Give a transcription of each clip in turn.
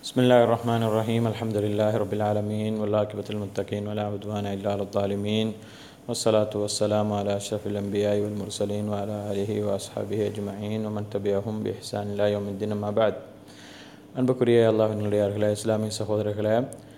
بسم الله الرحمن الرحيم الحمد لله رب العالمين والعاقبة للمتقين ولا عدوان إلا على الظالمين والصلاة والسلام على أشرف الأنبياء والمرسلين وعلى آله وأصحابه أجمعين ومن تبعهم بإحسان إلى يوم الدين أما بعد அன்புக்குரிய அல்லாஹினுடையார்களே இஸ்லாமிய சகோதரர்களே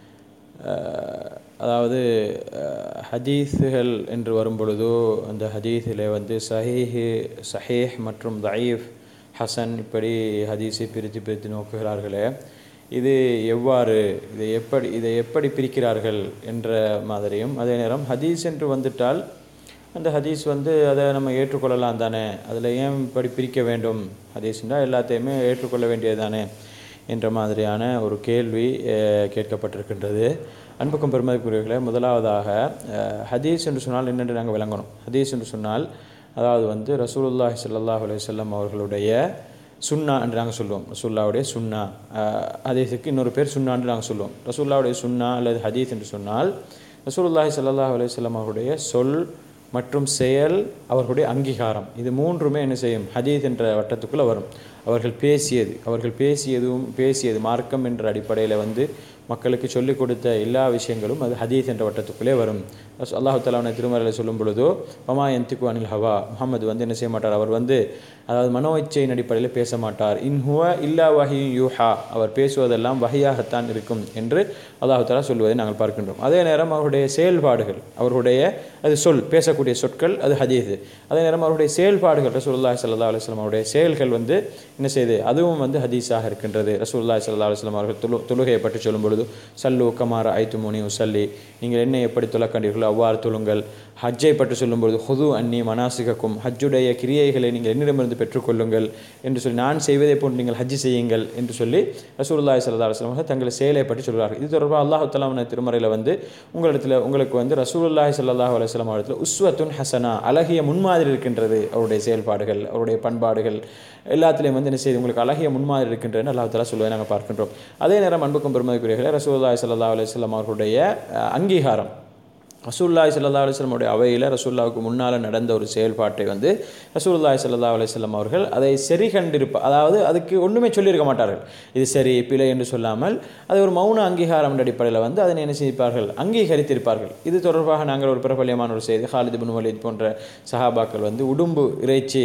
அஹ், அதாவது அஹ், ஹதீஸுகள் என்று வரும்பொழுதோ அந்த ஹதீஸில் வந்து சஹீஹ் சஹீஹ் மற்றும் தயீஃப் ஹசன் இப்படி ஹதீஸை பிரித்து பிரித்து நோக்குகிறார்களே இது எவ்வாறு இதை எப்படி இதை எப்படி பிரிக்கிறார்கள் என்ற மாதிரியும் அதே நேரம் ஹதீஸ் என்று வந்துட்டால் அந்த ஹதீஸ் வந்து அதை நம்ம ஏற்றுக்கொள்ளலாம் தானே அதில் ஏன் இப்படி பிரிக்க வேண்டும் ஹதீஸ்னால் எல்லாத்தையுமே ஏற்றுக்கொள்ள வேண்டியது தானே என்ற மாதிரியான ஒரு கேள்வி அஹ், கேட்கப்பட்டிருக்கின்றது அன்புக்கும் பெருமதிக்குரியவர்களே முதலாவதாக அஹ், ஹதீஸ் என்று சொன்னால் என்னென்று நாங்கள் விளங்கணும் ஹதீஸ் என்று சொன்னால் அதாவது வந்து ரசூலுல்லாஹி ஸல்லல்லாஹு அலைஹி வஸல்லம் அவர்களுடைய சுன்னா என்று நாங்கள் சொல்லுவோம் ரசூல்லாவுடைய சுன்னா அஹ், ஹதீஸுக்கு இன்னொரு பேர் சுன்னா என்று நாங்கள் சொல்லுவோம் ரசூல்லாவுடைய சுன்னா அல்லது ஹதீஸ் என்று சொன்னால் ரசூலுல்லாஹி ஸல்லல்லாஹு அலைஹி வஸல்லம் அவருடைய சொல் மற்றும் செயல் அவர்களுடைய அங்கீகாரம் இது மூன்றுமே என்ன செய்யும் ஹதீஸ் என்ற வட்டத்துக்குள்ளே வரும் அவர்கள் பேசியது அவர்கள் பேசியதும் பேசியது மார்க்கம் என்ற அடிப்படையில் வந்து மக்களுக்கு சொல்லிக் கொடுத்த எல்லா விஷயங்களும் அது ஹதீஸ் என்ற வட்டத்துக்குள்ளே வரும் ரஸ்- அல்லாஹு தாலாவுடைய திருமறையில் சொல்லும் பொழுதோ பமா எந்திக்கு அனில் ஹவா முகமது வந்து என்ன செய்ய மாட்டார் அவர் வந்து அதாவது மனோ இச்சையின் அடிப்படையில் பேச மாட்டார் இன்ஹுவ இல்லா வஹி யூஹா அவர் பேசுவதெல்லாம் வகையாகத்தான் இருக்கும் என்று அல்லாஹு தாலா சொல்வதை நாங்கள் பார்க்கின்றோம் அதே நேரம் அவருடைய செயல்பாடுகள் அவர்களுடைய அது சொல் பேசக்கூடிய சொற்கள் அது ஹதீஸ் அதே நேரம் அவருடைய செயல்பாடுகள் ரசூலுல்லாஹி ஸல்லல்லாஹு அலைஹி வஸல்லம் அவருடைய செயல்கள் வந்து என்ன செய்யுது அதுவும் வந்து ஹதீஸாக இருக்கின்றது ரசூலுல்லாஹி ஸல்லல்லாஹு அலைஹி வஸல்லம் அவர்கள் தொழு தொழுகையை பற்றி சொல்லும் பொழுது சல்லு கமார ஐத்து முனி உசல்லி நீங்கள் என்ன எப்படி தொழக்கண்டீர்களோ அவ்வாறு தொழுங்கள் ஹஜ்ஜை பற்றி சொல்லும்பொழுது ஹுது அன்னி மனாசிகக்கும் ஹஜ்ஜுடைய கிரியைகளை நீங்கள் என்னிடமிருந்து பெற்றுக்கொள்ளுங்கள் என்று சொல்லி நான் செய்வதை போன்று நீங்கள் ஹஜ்ஜி செய்யுங்கள் என்று சொல்லி ரசூலுல்லாஹி ஸல்லல்லாஹு அலைஹி வஸல்லம் அவர்கள் தங்கள் செயலை பற்றி சொல்கிறார்கள் இது தொடர்பாக அல்லாஹ் தஆலா திருமறையில் வந்து உங்களிடத்தில் உங்களுக்கு வந்து ரசூலுல்லாஹி ஸல்லல்லாஹு அலைஹி வஸல்லம் அவரிடத்தில் உஸ்வத்துன் ஹசனா அழகிய முன்மாதிரி இருக்கின்றது அவருடைய செயல்பாடுகள் அவருடைய பண்பாடுகள் எல்லாத்துலேயும் வந்து என்ன செய்யுது உங்களுக்கு அழகிய முன்மாதிரி இருக்கின்றதுன்னு அல்லாஹ் தஆலா சொல்வதை நாங்கள் பார்க்கின்றோம் அதே நேரம் அன்புக்கும் பெருமதிக்குரியவர்களே ரசூலுல்லாஹி ஸல்லல்லாஹு அலைஹி வஸல்லம் அவர்களுடைய அஹ், அங்கீகாரம் ரசூல்லாய் சல்லா அலிஸ்லமுடைய அவையில் ரசூல்லாவுக்கு முன்னால் நடந்த ஒரு செயல்பாட்டை வந்து ரசூலுல்லாஹி ஸல்லல்லாஹு அலைஹி வஸல்லம் அவர்கள் அதை சரி கண்டிருப்ப அதாவது அதுக்கு ஒன்றுமே சொல்லியிருக்க மாட்டார்கள் இது சரி பிழை என்று சொல்லாமல் அதை ஒரு மௌன அங்கீகாரம் என்ற அடிப்படையில் வந்து அதனை என்ன செய்திருப்பார்கள் அங்கீகரித்திருப்பார்கள் இது தொடர்பாக நாங்கள் ஒரு பிரபல்யமான ஒரு செய்தி ஹாலித் பின் வலீத் போன்ற சஹாபாக்கள் வந்து உடும்பு இறைச்சி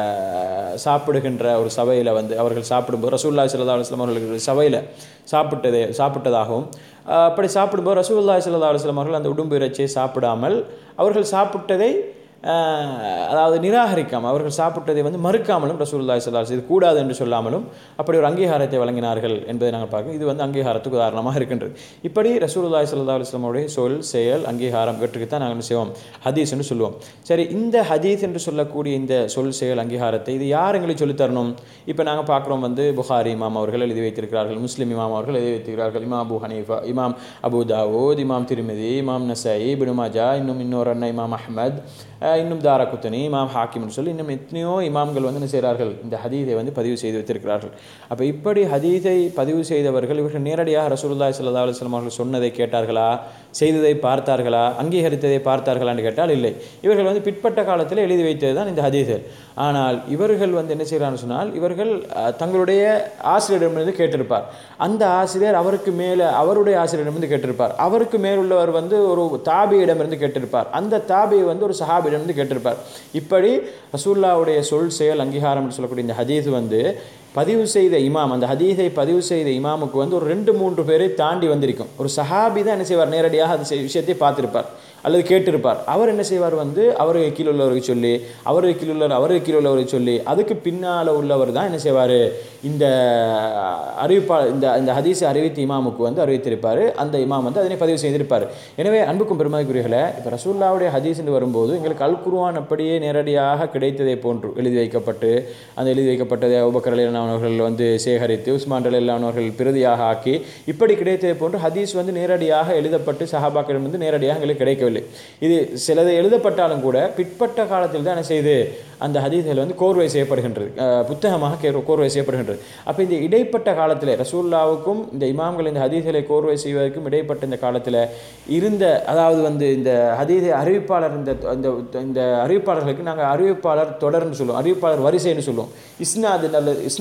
ஆஹ், சாப்பிடுகின்ற ஒரு சபையில் வந்து அவர்கள் சாப்பிடும்போது ரசூலுல்லாஹி ஸல்லல்லாஹு அலைஹி வஸல்லம் அவர்களுக்கு சபையில் சாப்பிட்டது சாப்பிட்டதாகவும் ஆஹ், அப்படி சாப்பிடும்போது ரசூலுல்லாஹி ஸல்லல்லாஹு அலைஹி வஸல்லம் அவர்கள் அந்த உடும்பு இறைச்சியை சாப்பிடாமல் அவர்கள் சாப்பிட்டதை ஆஹ், அதாவது நிராகரிக்காமல் அவர்கள் சாப்பிட்டதை வந்து மறுக்காமலும் ரசூலுல்லாஹி ஸல்லல்லாஹு அலைஹி வஸல்லம் இது கூடாது என்று சொல்லாமலும் அப்படி ஒரு அங்கீகாரத்தை வழங்கினார்கள் என்பதை நாங்கள் பார்க்கிறோம் இது வந்து அங்கீகாரத்துக்கு உதாரணமாக இருக்கின்றது இப்படி ரசூலுல்லாஹி ஸல்லல்லாஹு அலைஹி வஸல்லம் அவருடைய சொல் செயல் அங்கீகாரம் இவற்றுக்குத்தான் நாங்கள் என்ன செய்வோம் ஹதீஸ் என்று சொல்லுவோம் சரி இந்த ஹதீஸ் என்று சொல்லக்கூடிய இந்த சொல் செயல் அங்கீகாரத்தை இது யார் எங்களுக்கு சொல்லித் தரணும் இப்போ நாங்கள் பார்க்குறோம் வந்து புகாரி இமாம் அவர்கள் எழுதி வைத்திருக்கிறார்கள் முஸ்லிம் இமாம் அவர்கள் எழுதி வைத்திருக்கிறார்கள் இமாம் அபு ஹனீஃபா இமாம் அபு தாவூத் இமாம் திருமிதி இமாம் நசாயி இப்னு மாஜா இன்னும் இன்னொரு அண்ணன் இமாம் அஹ்மத் அஹ் இன்னும் தாரகுத்தனி இமாம் ஹாக்கிம்னு சொல்லி இன்னும் எத்தனையோ இமாம்கள் வந்து என்ன செய்கிறார்கள் இந்த ஹதீஸை வந்து பதிவு செய்து வைத்திருக்கிறார்கள் அப்போ இப்படி ஹதீஸை பதிவு செய்தவர்கள் இவர்கள் நேரடியாக ரசூலுல்லாஹி ஸல்லல்லாஹு அலைஹி வஸல்லம் அவர்கள் சொன்னதை கேட்டார்களா செய்ததை பார்த்தார்களா அங்கீகரித்ததை பார்த்தார்களான்னு கேட்டால் இல்லை இவர்கள் வந்து பிற்பட்ட காலத்தில் எழுதி வைத்தது தான் இந்த ஹதீஸுகள் ஆனால் இவர்கள் வந்து என்ன செய்கிறான்னு சொன்னால் இவர்கள் அஹ், தங்களுடைய ஆசிரியரிடமிருந்து கேட்டிருப்பார் அந்த ஆசிரியர் அவருக்கு மேலே அவருடைய ஆசிரியரிடமிருந்து கேட்டிருப்பார் அவருக்கு மேலுள்ளவர் வந்து ஒரு தாபியிடமிருந்து கேட்டிருப்பார் அந்த தாபி வந்து ஒரு சஹாபியிடமிருந்து கேட்டிருப்பார் இப்படி ரசூல்லாவுடைய சொல் செயல் அங்கீகாரம் என்று சொல்லக்கூடிய இந்த ஹதீஸ் வந்து பதிவு செய்த இமாம் அந்த ஹதீஸை பதிவு செய்த இமாமுக்கு வந்து ஒரு ரெண்டு மூன்று பேரை தாண்டி வந்திருக்கும் ஒரு சஹாபி தான் என்ன செய்வார் நேரடியாக அந்த செய்- விஷயத்தை பார்த்திருப்பார் அல்லது கேட்டிருப்பார் அவர் என்ன செய்வார் வந்து அவருக்கு கீழே உள்ளவருக்கு சொல்லி அவருக்கு கீழே உள்ளவர் அவருக்கு கீழே உள்ளவருக்கு சொல்லி அதுக்கு பின்னால் உள்ளவர் தான் என்ன செய்வார் இந்த அறிவிப்பாளர் இந்த இந்த ஹதீஸை அறிவித்த இமாமுக்கு வந்து அறிவித்திருப்பார் அந்த இமாம் வந்து அதனை பதிவு செய்திருப்பார் எனவே அன்புக்கும் பெருமதிக்குரியர்களே இப்போ ரசூல்லாவுடைய ஹதீஸ் என்று வரும்போது எங்களுக்கு அல் குர்ஆன் அப்படியே நேரடியாக கிடைத்ததை போன்று எழுதி வைக்கப்பட்டு அந்த எழுதி வைக்கப்பட்டதை அபுபக்கர் அவர்கள் வந்து சேகரித்து உஸ்மான் அவர்கள் பிரதியாக ஆக்கி இப்படி கிடைத்ததை போன்று ஹதீஸ் வந்து நேரடியாக எழுதப்பட்டு சஹாபாக்களிடம் வந்து நேரடியாக எங்களுக்கு கிடைக்கவில்லை இது சிலது எழுதப்பட்டாலும் கூட பிற்பட்ட காலத்தில் தான் என்ன செய்து அந்த ஹதீஸ்கள் வந்து கோர்வை செய்யப்படுகின்றது அஹ் புத்தகமாக கே- கோர்வை செய்யப்படுகின்றது அப்போ இந்த இடைப்பட்ட காலத்தில் ரசூல்லாவுக்கும் இந்த இமாம்கள் இந்த ஹதீஸ்களை கோர்வை செய்வதற்கும் இடைப்பட்ட இந்த காலத்தில் இருந்த அதாவது வந்து இந்த ஹதீஸ் அறிவிப்பாளர் இந்த இந்த இந்த அறிவிப்பாளர்களுக்கு நாங்கள் அறிவிப்பாளர் தொடர்னு சொல்லுவோம் அறிவிப்பாளர் வரிசைன்னு சொல்லுவோம் இஸ்னாது நல்ல இஸ்னாத்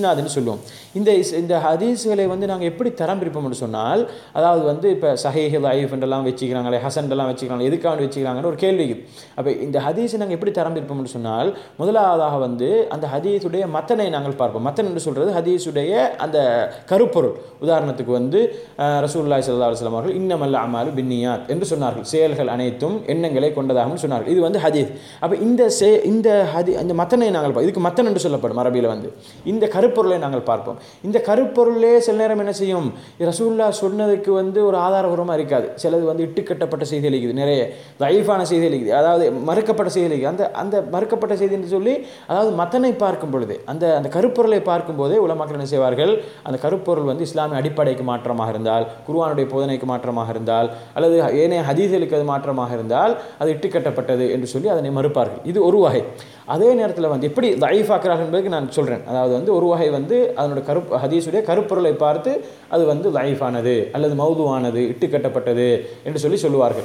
இஸ்னாதுன்னு சொல்லுவோம் இந்த இஸ் இந்த ஹதீஸ்களை வந்து நாங்கள் எப்படி தரம் பிரிப்போம்னு சொன்னால் அதாவது வந்து இப்போ சஹீஹ் லைஃப் என்றெல்லாம் வச்சுக்கிறாங்களே ஹசன்லாம் வச்சுக்கிறாங்க எதுக்காக வேண்டி வச்சுக்கிறாங்கன்னு ஒரு கேள்வி அப்போ இந்த ஹதீஸை நாங்கள் எப்படி தரம் பிரிப்போம்னு சொன்னால் முதலாவதாக வந்து அந்த ஹதீஸுடைய மத்தனை நாங்கள் பார்ப்போம் மத்தன் என்று சொல்கிறது ஹதீஸுடைய அந்த கருப்பொருள் உதாரணத்துக்கு வந்து அஹ், ரசூலுல்லாஹி ஸல்லல்லாஹு அலைஹி வஸல்லம் அவர்கள் இன்னமல்ல அமாலு பின்னியாத் என்று சொன்னார்கள் செயல்கள் அனைத்தும் எண்ணங்களை கொண்டதாகவும் சொன்னார்கள் இது வந்து ஹதீஸ் அப்போ இந்த சே இந்த ஹதி அந்த மத்தனை நாங்கள் பா- இதுக்கு மத்தன் என்று சொல்லப்படும் அரபியில் வந்து இந்த கருப்பொருளை நாங்கள் பார்ப்போம் இந்த கருப்பொருளே சில நேரம் என்ன செய்யும் ரசூல்லா சொன்னதுக்கு வந்து ஒரு ஆதாரபூர்வமாக இருக்காது சிலது வந்து இட்டுக்கட்டப்பட்ட செய்தி இருக்குது நிறைய தைஃபான செய்தி இருக்குது அதாவது மறுக்கப்பட்ட செய்தி இருக்குது அந்த அந்த மறுக்கப்பட்ட செய்தி என்று சொல்லி அதாவது மத்தனை பார்க்கும் பொழுது அந்த அந்த கருப்பொருளை பார்க்கும்போதே உலமாக்கள் என்ன செய்வார்கள் அந்த கருப்பொருள் வந்து இஸ்லாமிய அடிப்படைக்கு மாற்றமாக இருந்தால் குர்ஆனுடைய போதனைக்கு மாற்றமாக இருந்தால் அல்லது ஏனைய ஹதீஸ்களுக்கு அது மாற்றமாக இருந்தால் அது இட்டுக்கட்டப்பட்டது என்று சொல்லி அதனை மறுப்பார்கள் இது ஒரு வகை அதே நேரத்தில் வந்து எப்படி லைஃபாக்குறார்கள் என்பதுக்கு நான் சொல்கிறேன் அதாவது வந்து ஒரு வகை வந்து அதனோட கருப் ஹதீஸுடைய கருப்பொருளை பார்த்து அது வந்து லைஃபானது அல்லது மௌதுவானது இட்டுக்கட்டப்பட்டது என்று சொல்லி சொல்லுவார்கள்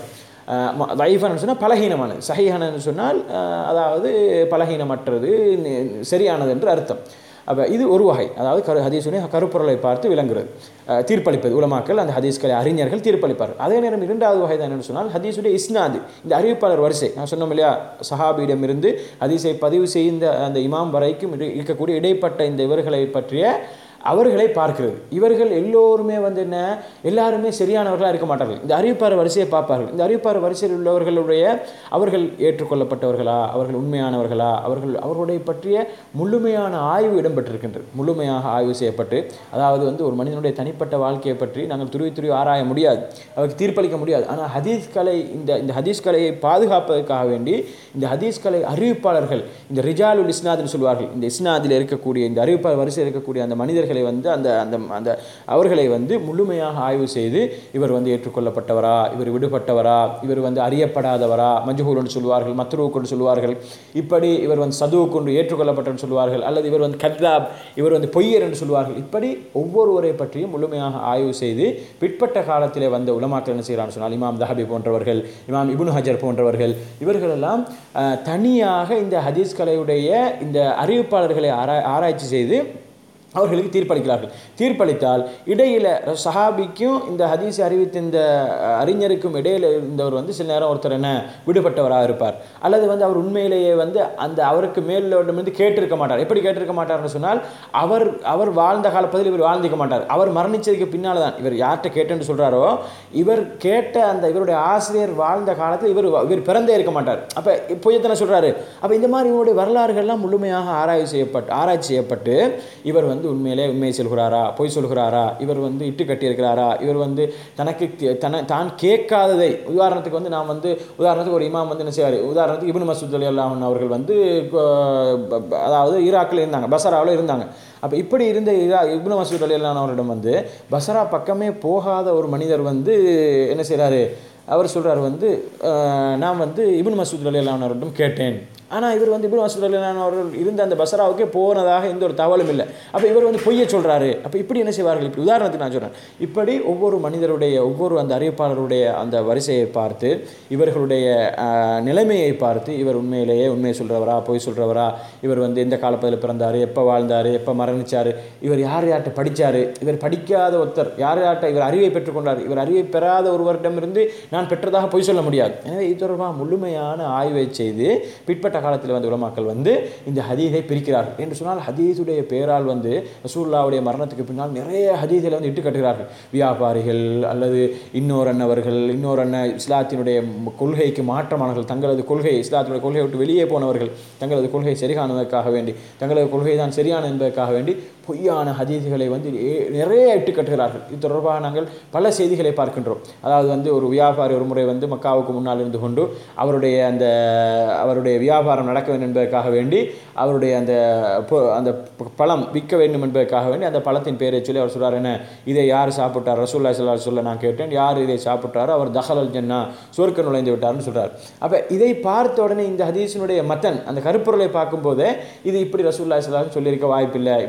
லைஃபானு சொன்னால் பலகீனமானது சஹீஹானு சொன்னால் அஹ், அதாவது பலகீனமற்றது நி- சரியானது என்று அர்த்தம் அப்போ இது ஒரு வகை அதாவது கரு ஹதீஸுடைய கருப்பொருளை பார்த்து விளங்குறது அஹ், தீர்ப்பளிப்பது உலமாக்கள் அந்த ஹதீஸ்களை அறிஞர்கள் தீர்ப்பளிப்பார்கள் அதே நேரம் இரண்டாவது வகை தான் என்னன்னு சொன்னால் ஹதீஸுடைய இஸ்னாது இந்த அறிவிப்பாளர் வரிசை நான் சொன்னோம் இல்லையா சஹாபியிடமிருந்து ஹதீஸை பதிவு செய்த அந்த இமாம் வரைக்கும் இரு- இருக்கக்கூடிய இடைப்பட்ட இந்த இவர்களை பற்றிய அவர்களை பார்க்கிறது இவர்கள் எல்லோருமே வந்து என்ன எல்லாருமே சரியானவர்களாக இருக்க மாட்டார்கள் இந்த அறிவிப்பார் வரிசையை பார்ப்பார்கள் இந்த அறிவிப்பார் வரிசையில் உள்ளவர்களுடைய அவர்கள் ஏற்றுக்கொள்ளப்பட்டவர்களா அவர்கள் உண்மையானவர்களா அவர்கள் அவர்களுடைய பற்றிய முழுமையான ஆய்வு இடம்பெற்றிருக்கின்றது முழுமையாக ஆய்வு செய்யப்பட்டு அதாவது வந்து ஒரு மனிதனுடைய தனிப்பட்ட வாழ்க்கையை பற்றி நாங்கள் துருவி துருவி ஆராய முடியாது அவருக்கு தீர்ப்பளிக்க முடியாது ஆனால் ஹதீஸ் கலை இந்த இந்த ஹதீஸ் கலையை பாதுகாப்பதற்காக வேண்டி இந்த ஹதீஸ் கலை அறிவிப்பாளர்கள் இந்த ரிஜாலுல் இஸ்னாத்னு சொல்வார்கள் இந்த இஸ்னாதில் இருக்கக்கூடிய இந்த அறிவிப்பாளர் வரிசையில் இருக்கக்கூடிய அந்த மனிதர்களை வந்து அந்த அந்த அந்த அவர்களை வந்து முழுமையாக ஆய்வு செய்து இவர் வந்து ஏற்றுக்கொள்ளப்பட்டவரா இவர் விடுபட்டவரா இவர் வந்து அறியப்படாதவரா மஜ்ஹூல்னு சொல்வார்கள் மத்ரூக்குன்னு சொல்வார்கள் இப்படி இவர் வந்து சதுவு கொண்டு ஏற்றுக்கொள்ளப்பட்டன்னு சொல்வார்கள் அல்லது இவர் வந்து கத்தாப் இவர் வந்து பொய்யர் என்று சொல்வார்கள் இப்படி ஒவ்வொருவரை பற்றியும் முழுமையாக ஆய்வு செய்து பிற்பட்ட காலத்திலே வந்த உலமாக்கள் என்ன செய்கிறான்னு சொன்னால் இமாம் தஹபி போன்றவர்கள் இமாம் இப்னு ஹஜர் போன்றவர்கள் இவர்களெல்லாம் அஹ், தனியாக இந்த ஹதீஸ் கலையுடைய இந்த அறிவிப்பாளர்களை ஆரா ஆராய்ச்சி செய்து அவர்களுக்கு தீர்ப்பளிக்கிறார்கள் தீர்ப்பளித்தால் இடையில சஹாபிக்கும் இந்த ஹதீஸ் அறிவித்த இந்த அஹ், அறிஞருக்கும் இடையில இருந்தவர் வந்து சில நேரம் ஒருத்தர் என்ன விடுபட்டவராக இருப்பார் அல்லது வந்து அவர் உண்மையிலேயே வந்து அந்த அவருக்கு மேலிருந்து கேட்டிருக்க மாட்டார் எப்படி கேட்டிருக்க மாட்டார்னு சொன்னால் அவர் அவர் வாழ்ந்த காலப்பதில் இவர் வாழ்ந்திருக்க மாட்டார் அவர் மரணிச்சதுக்கு பின்னால் தான் இவர் யார்கிட்ட கேட்டேன்னு சொல்றாரோ இவர் கேட்ட அந்த இவருடைய ஆசிரியர் வாழ்ந்த காலத்தில் இவர் இவர் பிறந்தே இருக்க மாட்டார் அப்போ பொய்யத்தனை சொல்றாரு அப்போ இந்த மாதிரி இவருடைய வரலாறுகள்லாம் முழுமையாக ஆராய்ச்சி செய்யப்பட்டு ஆராய்ச்சி செய்யப்பட்டு இவர் வந்து உண்மையிலே உண்மையை சொல்கிறாரா பொய் சொல்கிறாரா இவர் வந்து இட்டு கட்டியிருக்கிறாரா இவர் வந்து தனக்கு தே- தன தான் கேட்காததை உதாரணத்துக்கு வந்து நான் வந்து உதாரணத்துக்கு ஒரு இமாம் வந்து என்ன செய்வார் உதாரணத்துக்கு இப்னு மசூத் அலி அல்லாஹன் அவர்கள் வந்து அஹ், ப- ப- அதாவது ஈராக்கில் இருந்தாங்க பசராவில் இருந்தாங்க அப்போ இப்படி இருந்த இரா இப்னு மசூத் அலி அல்லாஹ் அவரிடம் வந்து பசரா பக்கமே போகாத ஒரு மனிதர் வந்து என்ன செய்கிறாரு அவர் சொல்றாரு வந்து அஹ், நான் வந்து இப்னு மசூத் அலி அல்லாஹ் அவரிடம் கேட்டேன் ஆனால் இவர் வந்து இப்னு மசூத் அலி அல்லாஹ் அவர்கள் இருந்த அந்த பசராவுக்கே போனதாக எந்த ஒரு தகவலும் இல்லை அப்போ இவர் வந்து பொய்யை சொல்றாரு அப்போ இப்படி என்ன செய்வார்கள் இப்படி உதாரணத்துக்கு நான் சொல்றேன் இப்படி ஒவ்வொரு மனிதருடைய ஒவ்வொரு அந்த அறிவிப்பாளருடைய அந்த வரிசையை பார்த்து இவர்களுடைய அஹ், நிலைமையை பார்த்து இவர் உண்மையிலேயே உண்மையை சொல்றவரா பொய் சொல்றவரா இவர் வந்து எந்த காலப்பதில் பிறந்தார் எப்போ வாழ்ந்தார் எப்போ மரணிச்சார் இவர் யார் யார்கிட்ட படிச்சாரு இவர் படிக்காத ஒருத்தர் யார் யார்கிட்ட இவர் அறிவை பெற்றுக்கொண்டார் இவர் அறிவை பெறாத ஒருவரிடமிருந்து நான் பெற்றதாக பொய் சொல்ல முடியாது எனவே இது தொடர்பாக முழுமையான ஆய்வை செய்து பிற்பட்ட காலத்தில் வந்து உலமாக்கள் வந்து இந்த ஹதீஸை பிரிக்கிறார்கள் என்று சொன்னால் ஹதீஸுடைய பேரால் வந்து ரசூல்லாவுடைய மரணத்துக்கு பின்னால் நிறைய ஹதீஸில் வந்து இட்டு கட்டுகிறார்கள் வியாபாரிகள் அல்லது இன்னொரு அண்ணவர்கள் இன்னொரு அண்ணன் இஸ்லாத்தினுடைய ம- கொள்கைக்கு மாற்றமானவர்கள் தங்களது கொள்கை இஸ்லாத்தினுடைய கொள்கையை விட்டு வெளியே போனவர்கள் தங்களது கொள்கை சரியானதற்காக வேண்டி தங்களது கொள்கை தான் சரியான என்பதற்காக வேண்டி பொய்யான ஹதீஸ்களை வந்து ஏ- நிறைய இட்டு கட்டுகிறார்கள் இது தொடர்பாக நாங்கள் பல செய்திகளை பார்க்கின்றோம் அதாவது வந்து ஒரு வியாபாரி ஒரு முறை வந்து மக்காவுக்கு முன்னால் இருந்து கொண்டு அவருடைய அந்த அவருடைய வியாபாரம் நடக்க வேண்டும் என்பதற்காக வேண்டி அவருடைய அந்த பொ- அந்த ப- பழம் விற்க வேண்டும் என்பதற்காக வேண்டி அந்த பழத்தின் பெயரை சொல்லி அவர் சொல்றார் என்ன இதை யார் சாப்பிட்டார் ரசூல்லா ஸல்லல்லாஹு அலைஹி சொல்ல நான் கேட்டேன் யார் இதை சாப்பிட்டாரோ அவர் தஹலல் ஜன்னா சுவர்க்க நுழைந்து விட்டார்னு சொல்றார் அப்ப இதை பார்த்த உடனே இந்த ஹதீஸினுடைய மத்தன் அந்த கருப்பொருளை பார்க்கும்போதே இது இப்படி ரசூல்லா ஸல்லல்லாஹு அலைஹி சொல்லியிருக்க வாய்ப்பில்லை இப்படி ரசூல்லா ஸல்லல்லாஹு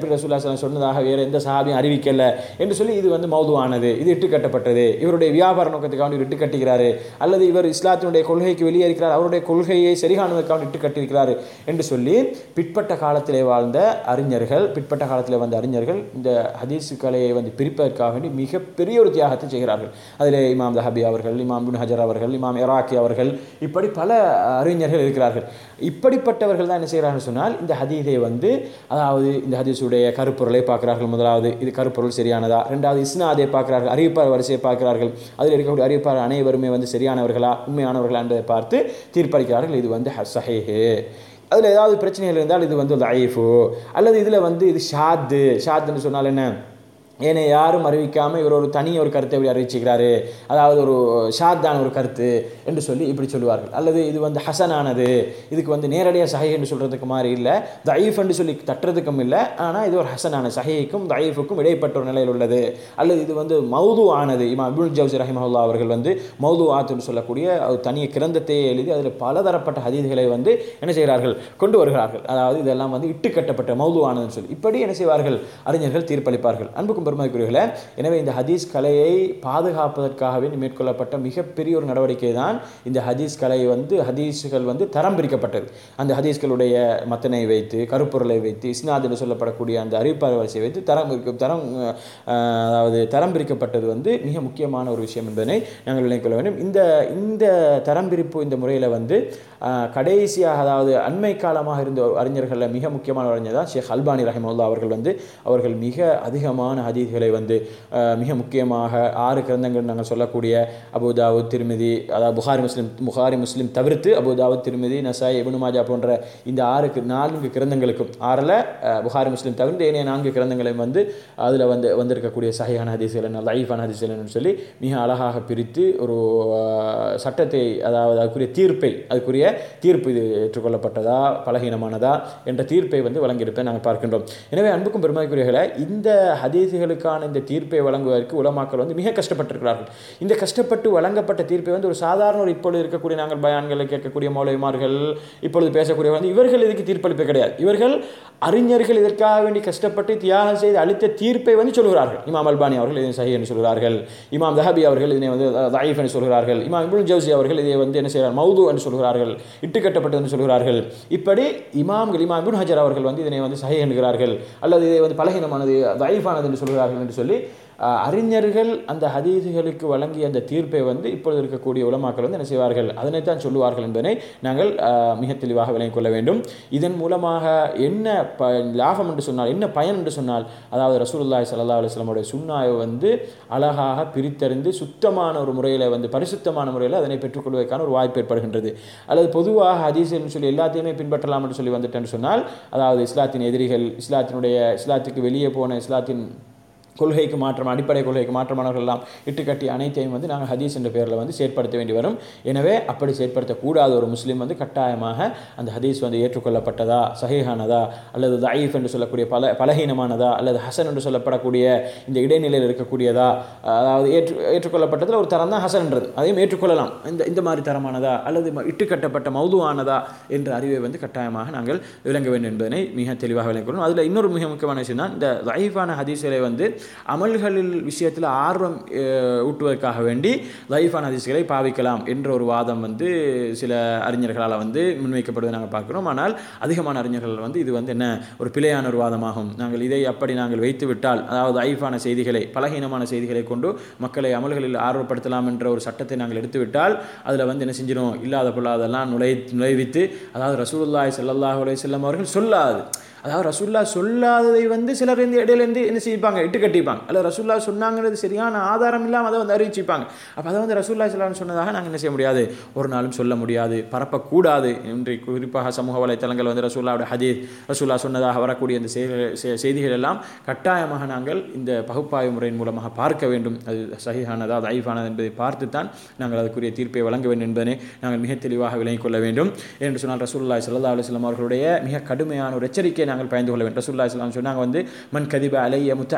அலுவலம் சொன்னதாக வேறு எந்த சஹாபியும் அறிவிக்கல என்று சொல்லி இது வந்து மௌதுவானது இது இட்டு கட்டப்பட்டது இவருடைய வியாபார நோக்கத்துக்காக வேண்டி இட்டு கட்டுகிறாரு அல்லது இவர் இஸ்லாத்தினுடைய கொள்கைக்கு வெளியே இருக்கிறார் அவருடைய கொள்கையை சரிகாணுவதற்காக இட்டு கட்டியிருக்கிறார் என்று சொல்லி பிற்பட்ட காலத்திலே வாழ்ந்த அறிஞர்கள் பிற்பட்ட காலத்தில் வந்த அறிஞர்கள் இந்த ஹதீஸ் கலையை வந்து பிரிப்பதற்காக வேண்டி மிகப்பெரிய ஒரு தியாகத்தை செய்கிறார்கள் அதிலே இமாம் தஹபி அவர்கள் இமாம் பின் ஹஜர் அவர்கள் இமாம் இராக்கி அவர்கள் இப்படி பல அறிஞர்கள் இருக்கிறார்கள் இப்படிப்பட்டவர்கள் தான் என்ன செய்கிறார்கள் சொன்னால் இந்த ஹதீஸை வந்து அதாவது இந்த ஹதீஸுடைய கருப்பொருளை பார்க்கிறார்கள் முதலாவது இது கருப்பொருள் சரியானதா ரெண்டாவது இஸ்னாதை பார்க்கிறார்கள் அறிவிப்பார் வரிசையை பார்க்கிறார்கள் அதில் இருக்கக்கூடிய அறிவிப்பார் அனைவருமே வந்து சரியானவர்களா உண்மையானவர்களா என்பதை பார்த்து தீர்ப்பளிக்கிறார்கள் இது வந்து சஹேஹு அதில் ஏதாவது பிரச்சனைகள் இருந்தால் இது வந்து லைஃபு அல்லது இதில் வந்து இது ஷாத்து ஷாத்துன்னு சொன்னால் என்ன ஏன்னா யாரும் அறிவிக்காமல் இவர் ஒரு தனி ஒரு கருத்தை இப்படி அறிவிச்சுக்கிறாரு அதாவது ஒரு ஷாத்தான ஒரு கருத்து என்று சொல்லி இப்படி சொல்லுவார்கள் அல்லது இது வந்து ஹசனானது இதுக்கு வந்து நேரடியாக சஹை என்று சொல்கிறதுக்கு மாதிரி இல்லை தயீஃப் என்று சொல்லி தட்டுறதுக்கும் இல்லை ஆனால் இது ஒரு ஹசனான சஹைக்கும் தயீஃபுக்கும் இடைப்பட்ட ஒரு நிலையில் உள்ளது அல்லது இது வந்து மௌது ஆனது இமா அபுல் ஜவுசி ரஹிமஹுல்லா அவர்கள் வந்து மௌது ஆத்துன்னு சொல்லக்கூடிய ஒரு தனிய கிரந்தத்தையே எழுதி அதில் பலதரப்பட்ட ஹதீதுகளை வந்து என்ன செய்கிறார்கள் கொண்டு வருகிறார்கள் அதாவது இதெல்லாம் வந்து இட்டு கட்டப்பட்ட மௌது ஆனதுன்னு சொல்லி இப்படி என்ன செய்வார்கள் அறிஞர்கள் தீர்ப்பளிப்பார்கள் அன்புக்கும் பெருமதிக்குரியர்களே எனவே இந்த ஹதீஸ் கலையை பாதுகாப்பதற்காகவே மேற்கொள்ளப்பட்ட மிகப்பெரிய ஒரு நடவடிக்கை தான் இந்த ஹதீஸ் கலை வந்து ஹதீஸ்கள் வந்து தரம் பிரிக்கப்பட்டது அந்த ஹதீஸ்களுடைய மத்தனை வைத்து கருப்பொருளை வைத்து இஸ்னாத் என்று சொல்லப்படக்கூடிய அந்த அறிவிப்பார் வரிசையை வைத்து தரம் இருக்க- தரம் அஹ், அதாவது தரம் பிரிக்கப்பட்டது வந்து மிக முக்கியமான ஒரு விஷயம் என்பதனை நாங்கள் நினைக்கொள்ள வேண்டும் இந்த இந்த தரம் பிரிப்பு இந்த முறையில் வந்து அஹ், கடைசியாக அதாவது அண்மை காலமாக இருந்த அறிஞர்களில் மிக முக்கியமான ஒரு அறிஞர் தான் ஷேக் அல்பானி ரஹிமுல்லா அவர்கள் வந்து அவர்கள் மிக அதிகமான ஹதீஸ்களை வந்து அஹ், மிக முக்கியமாக ஆறு கிரந்தங்கள் நாங்கள் சொல்லக்கூடிய அபுதாவுத் திருமிதி அதாவது புகாரி முஸ்லிம் புகாரி முஸ்லிம் தவிர்த்து அபுதாவுத் திருமிதி நசாய் இப்னு மாஜா போன்ற இந்த ஆறுக்கு நான்கு கிரந்தங்களுக்கும் ஆறில் புகாரி முஸ்லிம் தவிர்த்து ஏனைய நான்கு கிரந்தங்களையும் வந்து அதில் வந்து வந்திருக்கக்கூடிய சஹியான ஹதீஸ்கள் என்ன லைஃபான ஹதீஸ்கள் என்னன்னு சொல்லி மிக அழகாக பிரித்து ஒரு அஹ், சட்டத்தை அதாவது அதுக்குரிய தீர்ப்பை அதுக்குரிய தீர்ப்பு இது ஏற்றுக்கொள்ளப்பட்டதா பலகீனமானதா என்ற தீர்ப்பை வந்து வழங்கியிருப்பதை நாங்கள் பார்க்கின்றோம் எனவே அன்புக்கும் பெருமதிக்குரியர்களை இந்த ஹதீஸுகளுக்கான இந்த தீர்ப்பை வழங்குவதற்கு உலமாக்கள் வந்து மிக கஷ்டப்பட்டிருக்கிறார்கள் இந்த கஷ்டப்பட்டு வழங்கப்பட்ட தீர்ப்பை வந்து ஒரு சாதாரண ஒரு இப்பொழுது இருக்கக்கூடிய நாங்கள் பயான்களை கேட்கக்கூடிய மௌலைமார்கள் இப்பொழுது பேசக்கூடிய வந்து இவர்கள் இதுக்கு தீர்ப்பளிப்பு கிடையாது இவர்கள் அறிஞர்கள் இதற்காக வேண்டி கஷ்டப்பட்டு தியாகம் செய்து அளித்த தீர்ப்பை வந்து சொல்கிறார்கள் இமாம் அல்பானி அவர்கள் இதை சஹி என்று சொல்கிறார்கள் இமாம் தஹபி அவர்கள் இதனை வந்து தாயிஃப் என்று சொல்கிறார்கள் இமாம் இப்னு ஜவுசி அவர்கள் இதை வந்து என்ன செய்கிறார் மௌது என்று சொல்கிறார்கள் இட்டுக்கட்டப்பட்டது என்று சொல்கிறார்கள் இப்படி இமாம்கள் இமாம் இப்னு ஹஜர் அவர்கள் வந்து இதனை வந்து சஹி என்கிறார்கள் அல்லது இதை வந்து பலகீனமானது தாயிஃபானது என்று சொல்கிறார்கள் என்று சொல்லி அஹ், அறிஞர்கள் அந்த ஹதீதுகளுக்கு வழங்கிய அந்த தீர்ப்பை வந்து இப்பொழுது இருக்கக்கூடிய உலமாக்கள் வந்து என்ன செய்வார்கள் அதனைத்தான் சொல்லுவார்கள் என்பதை நாங்கள் அஹ், மிக தெளிவாக விளங்கிக் கொள்ள வேண்டும் இதன் மூலமாக என்ன ப லாபம் என்று சொன்னால் என்ன பயன் என்று சொன்னால் அதாவது ரசூலுல்லாஹி ஸல்லல்லாஹு அலைஹி வஸல்லமுடைய சுன்னாவை வந்து அழகாக பிரித்தறிந்து சுத்தமான ஒரு முறையில் வந்து பரிசுத்தமான முறையில் அதனை பெற்றுக்கொள்வதற்கான ஒரு வாய்ப்பு ஏற்படுகின்றது அல்லது பொதுவாக ஹதீஸ்னு சொல்லி எல்லாத்தையுமே பின்பற்றலாம் என்று சொல்லி வந்துட்டேன்னு சொன்னால் அதாவது இஸ்லாத்தின் எதிரிகள் இஸ்லாத்தினுடைய இஸ்லாத்துக்கு வெளியே போன இஸ்லாத்தின் கொள்கைக்கு மாற்றம் அடிப்படை கொள்கைக்கு மாற்றமானவர்கள் எல்லாம் இட்டுக்கட்டி அனைத்தையும் வந்து நாங்கள் ஹதீஸ் என்ற பெயரில் வந்து செயற்படுத்த வேண்டி வரும் எனவே அப்படி செயற்படுத்தக்கூடாத ஒரு முஸ்லீம் வந்து கட்டாயமாக அந்த ஹதீஸ் வந்து ஏற்றுக்கொள்ளப்பட்டதா சஹீஹானதா அல்லது தயீஃப் என்று சொல்லக்கூடிய பல பலகீனமானதா அல்லது ஹசன் என்று சொல்லப்படக்கூடிய இந்த இடைநிலையில் இருக்கக்கூடியதா அதாவது ஏற்று ஏற்றுக்கொள்ளப்பட்டதில் ஒரு தரம் தான் ஹசன்ன்றது அதையும் ஏற்றுக்கொள்ளலாம் இந்த இந்த மாதிரி தரமானதா அல்லது ம- இட்டுக்கட்டப்பட்ட மௌதுவானதா என்ற அறிவை வந்து கட்டாயமாக நாங்கள் விளங்க வேண்டும் என்பதனை மிக தெளிவாக விளங்கிக் கொள்ளணும் அதில் இன்னொரு மிக முக்கியமான விஷயம் தான் இந்த லைஃபான ஹதீஸ்களை வந்து அமல்களில் விஷயத்தில் ஆர்வம் அஹ், ஊட்டுவதற்காக வேண்டி லைஃபான ஹதீஸ்களை பாவிக்கலாம் என்ற ஒரு வாதம் வந்து சில அறிஞர்களால் வந்து முன்வைக்கப்படுவதை நாங்கள் பார்க்கிறோம் ஆனால் அதிகமான அறிஞர்கள் வந்து இது வந்து என்ன ஒரு பிழையான ஒரு வாதமாகும் நாங்கள் இதை அப்படி நாங்கள் வைத்து விட்டால் அதாவது ஐஃபான செய்திகளை பலகீனமான செய்திகளை கொண்டு மக்களை அமல்களில் ஆர்வப்படுத்தலாம் என்ற ஒரு சட்டத்தை நாங்கள் எடுத்துவிட்டால் அதில் வந்து என்ன செஞ்சிடும் இல்லாத பொல்லாதெல்லாம் நுழை நுழைவித்து அதாவது ரசூலுல்லாஹி ஸல்லல்லாஹு அலைஹி வஸல்லம் அவர்கள் சொல்லாது அதாவது ரசூல்லா சொல்லாததை வந்து சிலர் இந்த இடையில இருந்து என்ன செய்வாங்க இட்டு கட்டிப்பாங்க அல்ல ரசூல்லா சொன்னாங்கிறது சரியான ஆதாரம் இல்லாமல் அதை வந்து அறிவிச்சிப்பாங்க அப்போ அதை வந்து ரசூல்லா சொல்லான்னு சொன்னதாக நாங்கள் என்ன செய்ய முடியாது ஒரு நாளும் சொல்ல முடியாது பரப்பக்கூடாது என்று குறிப்பாக சமூக வலைத்தளங்கள் வந்து ரசூல்லாவுடைய ஹதீஸ் ரசூல்லா சொன்னதாக வரக்கூடிய இந்த செய்திகள் செ- செய்திகள் எல்லாம் கட்டாயமாக நாங்கள் இந்த பகுப்பாய்வு முறையின் மூலமாக பார்க்க வேண்டும் அது சஹிஹானதா தைஃபானது என்பதை பார்த்து தான் நாங்கள் அதுக்குரிய தீர்ப்பை வழங்க வேண்டும் என்பதனை நாங்கள் மிக தெளிவாக விளங்கிக் கொள்ள வேண்டும் என்று சொன்னால் ரசூலுல்லாஹி ஸல்லல்லாஹு அலைஹி வஸல்லம் அவர்களுடைய மிக கடுமையான ஒரு எச்சரிக்கையை நாங்கள் பயந்து கொள்ள வேண்டும் ரசூலுல்லாஹி ஸல்லல்லாஹு அலைஹி வஸல்லம் சொன்னாங்க வந்து மன் கதிப அலைய முத்தஅப்மிதன்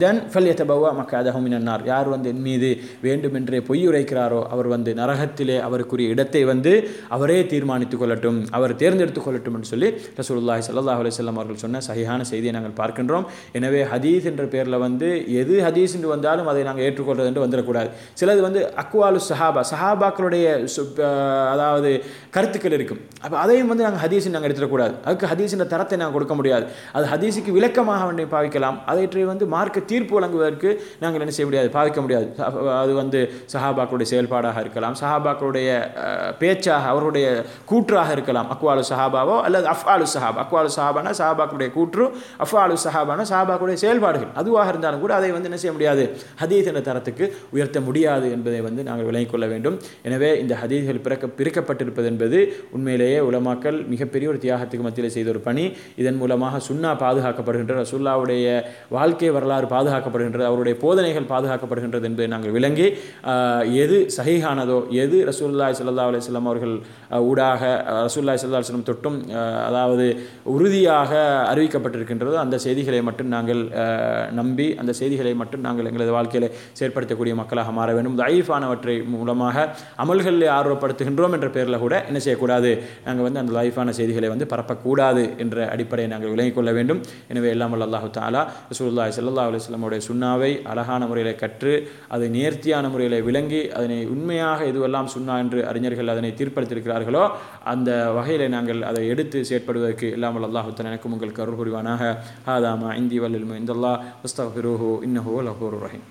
கதிபன் ஃபல் எத்தபவா மக்காதஹு மினன்னார் யார் வந்து என் மீது வேண்டுமென்றே பொய் உரைக்கிறாரோ அவர் வந்து நரகத்திலே அவருக்குரிய இடத்தை வந்து அவரே தீர்மானித்துக் கொள்ளட்டும் அவர் தேர்ந்தெடுத்துக் கொள்ளட்டும் என்று சொல்லி ரசூலுல்லாஹி ஸல்லல்லாஹு அலைஹி வஸல்லம் அவர்கள் சொன்ன சஹிஹான செய்தியை நாங்கள் பார்க்கின்றோம் எனவே ஹதீஸ் என்ற பேரில் வந்து எது ஹதீஸ் என்று வந்தாலும் அதை நாங்கள் ஏற்றுக்கொள்வது என்று வந்துடக்கூடாது சிலது வந்து அக்வாலு சஹாபா சஹாபாக்களுடைய சு- அஹ் அதாவது கருத்துக்கள் இருக்கும் அப்போ அதையும் வந்து நாங்கள் ஹதீஸ் நாங்கள் எடுத்துடக்கூடாது அதுக்கு ஹதீஸின் தரத்தை நாங்கள் கொடுக்க முடியாது அது ஹதீஸுக்கு விளக்கமாக வேண்டி பாவிக்கலாம் அதை வந்து மார்க்க தீர்ப்பு வழங்குவதற்கு நாங்கள் என்ன செய்ய முடியாது பாவிக்க முடியாது அப்ப அது வந்து சஹாபாக்களுடைய செயல்பாடாக இருக்கலாம் சஹாபாக்களுடைய அஹ், பேச்சாக அவருடைய கூற்றாக இருக்கலாம் அக்வாலு சஹாபாவோ அல்லது அஃபாலு சஹாபா அக்வாலு சஹாபானா சஹாபாக்களுடைய கூற்று அஃபாலு சஹாபானா சஹாபாக்களுடைய செயல்பாடுகள் அதுவாக இருந்தாலும் கூட அதை வந்து என்ன செய்ய முடியாது ஹதீஸ் என்ற தரத்துக்கு உயர்த்த முடியாது என்பதை வந்து நாங்கள் விளங்கிக் கொள்ள வேண்டும் எனவே இந்த ஹதீஸ்கள் பிறக்க பிரிக்கப்பட்டிருப்பது என்பது உண்மையிலேயே உலமாக்கள் மிகப்பெரிய ஒரு தியாகத்துக்கு மத்தியில் செய்த ஒரு பணி இதன் மூலமாக சுன்னா பாதுகாக்கப்படுகின்ற ரசூல்லாவுடைய வாழ்க்கை வரலாறு பாதுகாக்கப்படுகின்றது அவருடைய போதனைகள் பாதுகாக்கப்படுகின்றது என்பதை நாங்கள் விளங்கி ஆஹ், எது சஹீஹானதோ எது ரசூல்லாய் சல்லா அலிஸ்லாம் அவர்கள் ஆஹ், ஊடாக ஆஹ், ரசூலுல்லாஹி ஸல்லல்லாஹு அலைஹி வஸல்லம் தொட்டும் ஆஹ், அதாவது உறுதியாக அறிவிக்கப்பட்டிருக்கின்றதோ அந்த செய்திகளை மட்டும் நாங்கள் ஆஹ், நம்பி அந்த செய்திகளை மட்டும் நாங்கள் எங்களது வாழ்க்கையில் செயற்படுத்தக்கூடிய மக்களாக மாற வேண்டும் லைஃபானவற்றை மூலமாக அமல்களில் ஆர்வப்படுத்துகின்றோம் என்ற பேரில் கூட என்ன செய்யக்கூடாது நாங்கள் வந்து அந்த லைஃபான செய்திகளை வந்து பரப்பக்கூடாது என்ற அடிப்படையை நாங்கள் விளங்கிக் கொள்ள வேண்டும் எனவே எல்லாம் வல்ல அல்லாஹு தாலா ரசூலுல்லாஹி ஸல்லல்லாஹு அலைஹி வஸல்லமுடைய சுன்னாவை அழகான முறையில் கற்று அதை நேர்த்தியான முறையில் விளங்கி அதனை உண்மையாக எதுவெல்லாம் சுன்னா என்று அறிஞர்கள் அதனை தீர்ப்பளித்திருக்கிறார்களோ அந்த வகையில் நாங்கள் அதை எடுத்து செயற்படுவதற்கு எல்லாம் வல்ல அல்லாஹு தாலா எனக்கும் உங்களுக்கு அருள் புரிவானாக ஹாதாமா இந்தி வல்லில் இந்தல்லா அஸ்தஃபிருஹு இன்னஹு லஹூர் ரஹீம்